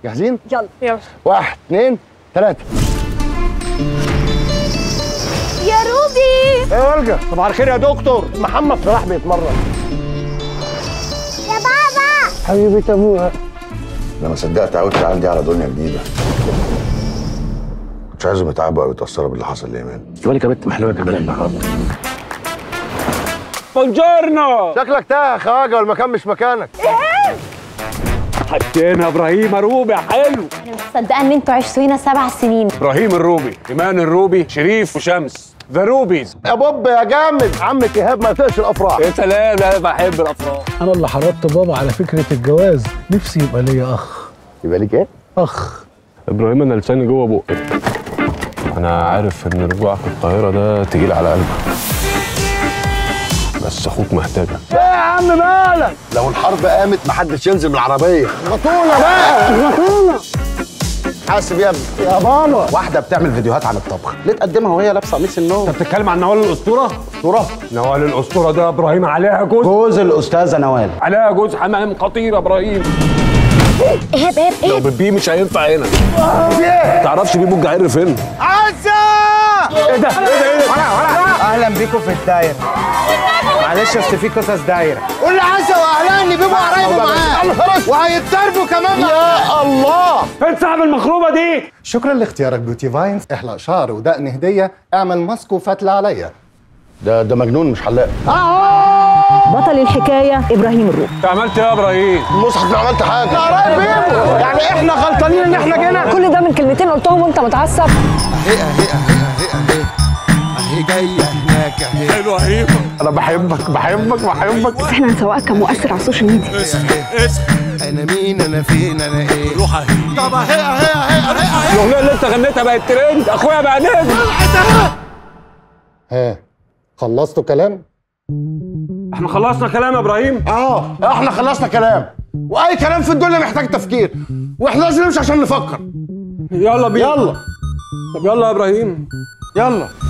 جاهزين يلا يلا واحد اثنين ثلاثة يا روبي ايه والجا صباح الخير يا دكتور محمد صلاح بيتمرن يا بابا حبيبة ابوها انا ما صدقت عودت عندي على دنيا جديده مش عايزهم يتعبوا او يتاثروا باللي حصل لايمان مالك يا بنت محلوة البنات النهارده بونجورنو شكلك تاه يا خواجه والمكان مش مكانك حكينا ابراهيم روبي حلو انا مش مصدقه ان انتوا عشتوا هنا سبع سنين ابراهيم الروبي ايمان الروبي شريف وشمس ذا روبيز يا بوب يا جامد عمك ايهاب ما يطيقش الافراح يا سلام انا بحب الافراح انا اللي حرضت بابا على فكره الجواز نفسي يبقى ليا اخ يبقى ليك ايه؟ اخ ابراهيم انا لساني جوه بقك انا عارف ان رجوعك القاهره ده تقيل على قلبك بس اخوك محتاجك ايه يا عم مالك؟ لو الحرب قامت محدش ينزل من العربيه بطولة بقى بطولة حاسب يا ابني يا بابا واحدة بتعمل فيديوهات عن الطبخ ليه تقدمها وهي لابسة قميص النوم انت بتتكلم عن نوال الاسطوره اسطوره نوال الاسطوره ده ابراهيم عليها جوز جوز الأستاذة نوال عليها جوز حمام خطير يا ابراهيم ايهاب ايهاب لو ايهاب بيبي مش هينفع هنا تعرفش بيبو الجعير فين أهلا بيكم في الدايرة معلش أصل في قصص دايرة قول لي عسى واهلها ان بيبقوا قرايبه معاه وهيتضربوا كمان يا الله فين صاحب المخروبه دي شكرا لاختيارك بيوتي فاينز احلق شعر ودقن هديه اعمل ماسك وفتله عليا ده ده مجنون مش حلاق بطل الحكايه ابراهيم الروبي انت عملت ايه يا ابراهيم المصحف ما عملت حاجه قرايب بيبو يعني احنا غلطانين ان احنا جينا كل ده من كلمتين قلتهم وانت متعصب انا بحبك بحبك بحبك احنا هنسوقك كمؤثر على السوشيال ميديا الاغنيه اللي انت غنيتها بقت ترند اخويا بقى نجم ها خلصتوا كلام احنا خلصنا كلام يا ابراهيم اه احنا خلصنا كلام واي كلام في الدنيا محتاج تفكير واحنا لازم نمشي عشان نفكر يلا بينا يلا طب يلا يا ابراهيم يلا